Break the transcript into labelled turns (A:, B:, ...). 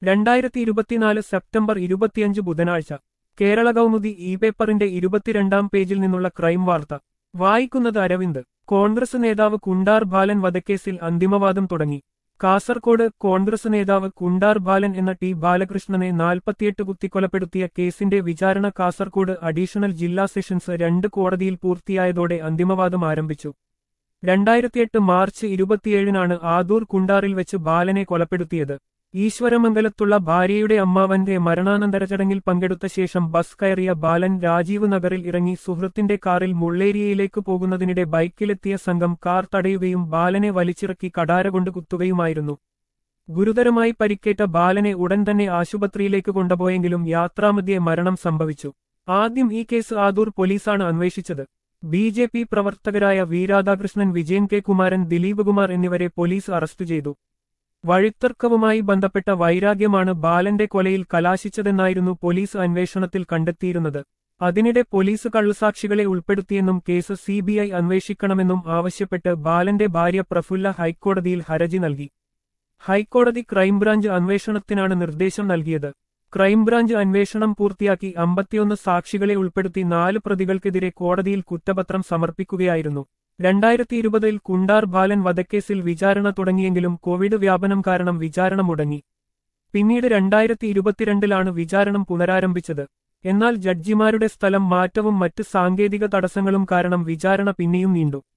A: രണ്ടായിരത്തി ഇരുപത്തിനാല് സെപ്റ്റംബർ ഇരുപത്തിയഞ്ച് ബുധനാഴ്ച കേരള കൗമുദി ഇ പേപ്പറിന്റെ ഇരുപത്തിരണ്ടാം പേജിൽ നിന്നുള്ള ക്രൈം വാർത്ത വായിക്കുന്നത് അരവിന്ദ് കോൺഗ്രസ് നേതാവ് കുണ്ടാർ ബാലൻ വധക്കേസിൽ അന്തിമവാദം തുടങ്ങി കാസർകോട് കോൺഗ്രസ് നേതാവ് കുണ്ടാർ ബാലൻ എന്ന ടി ബാലകൃഷ്ണനെ നാൽപ്പത്തിയെട്ട് കുത്തിക്കൊലപ്പെടുത്തിയ കേസിന്റെ വിചാരണ കാസർകോട് അഡീഷണൽ ജില്ലാ സെഷൻസ് രണ്ട് കോടതിയിൽ പൂർത്തിയായതോടെ അന്തിമവാദം ആരംഭിച്ചു രണ്ടായിരത്തിയെട്ട് മാർച്ച് ഇരുപത്തിയേഴിനാണ് ആദൂർ കുണ്ടാറിൽ വെച്ച് ബാലനെ കൊലപ്പെടുത്തിയത് ഈശ്വരമംഗലത്തുള്ള ഭാര്യയുടെ അമ്മാവന്റെ മരണാനന്തര ചടങ്ങിൽ പങ്കെടുത്ത ശേഷം ബസ് കയറിയ ബാലൻ രാജീവ് നഗറിൽ ഇറങ്ങി സുഹൃത്തിന്റെ കാറിൽ മുള്ളേരിയയിലേക്ക് പോകുന്നതിനിടെ ബൈക്കിലെത്തിയ സംഘം കാർ തടയുകയും ബാലനെ വലിച്ചിറക്കി കടാര കൊണ്ട് കുത്തുകയുമായിരുന്നു ഗുരുതരമായി പരിക്കേറ്റ ബാലനെ ഉടൻ തന്നെ ആശുപത്രിയിലേക്ക് കൊണ്ടുപോയെങ്കിലും യാത്രാമധ്യേ മരണം സംഭവിച്ചു ആദ്യം ഈ കേസ് ആദൂർ പോലീസാണ് അന്വേഷിച്ചത് ബി ജെ പി പ്രവർത്തകരായ വി രാധാകൃഷ്ണൻ വിജയൻ കെ കുമാരൻ ദിലീപ് കുമാർ എന്നിവരെ പോലീസ് അറസ്റ്റ് ചെയ്തു വഴിത്തർക്കവുമായി ബന്ധപ്പെട്ട വൈരാഗ്യമാണ് ബാലന്റെ കൊലയിൽ കലാശിച്ചതെന്നായിരുന്നു പോലീസ് അന്വേഷണത്തിൽ കണ്ടെത്തിയിരുന്നത് അതിനിടെ പോലീസ് കള്ളുസാക്ഷികളെ ഉൾപ്പെടുത്തിയെന്നും കേസ് സിബിഐ അന്വേഷിക്കണമെന്നും ആവശ്യപ്പെട്ട് ബാലന്റെ ഭാര്യ പ്രഫുല്ല ഹൈക്കോടതിയിൽ ഹർജി നൽകി ഹൈക്കോടതി ക്രൈംബ്രാഞ്ച് അന്വേഷണത്തിനാണ് നിർദ്ദേശം നൽകിയത് ക്രൈംബ്രാഞ്ച് അന്വേഷണം പൂർത്തിയാക്കി അമ്പത്തിയൊന്ന് സാക്ഷികളെ ഉൾപ്പെടുത്തി നാല് പ്രതികൾക്കെതിരെ കോടതിയിൽ കുറ്റപത്രം സമർപ്പിക്കുകയായിരുന്നു രണ്ടായിരത്തി ഇരുപതിൽ കുണ്ടാർ ബാലൻ വധക്കേസിൽ വിചാരണ തുടങ്ങിയെങ്കിലും കോവിഡ് വ്യാപനം കാരണം വിചാരണ മുടങ്ങി പിന്നീട് രണ്ടായിരത്തി ഇരുപത്തിരണ്ടിലാണ് വിചാരണം പുനരാരംഭിച്ചത് എന്നാൽ ജഡ്ജിമാരുടെ സ്ഥലം മാറ്റവും മറ്റ് സാങ്കേതിക തടസ്സങ്ങളും കാരണം വിചാരണ പിന്നെയും നീണ്ടു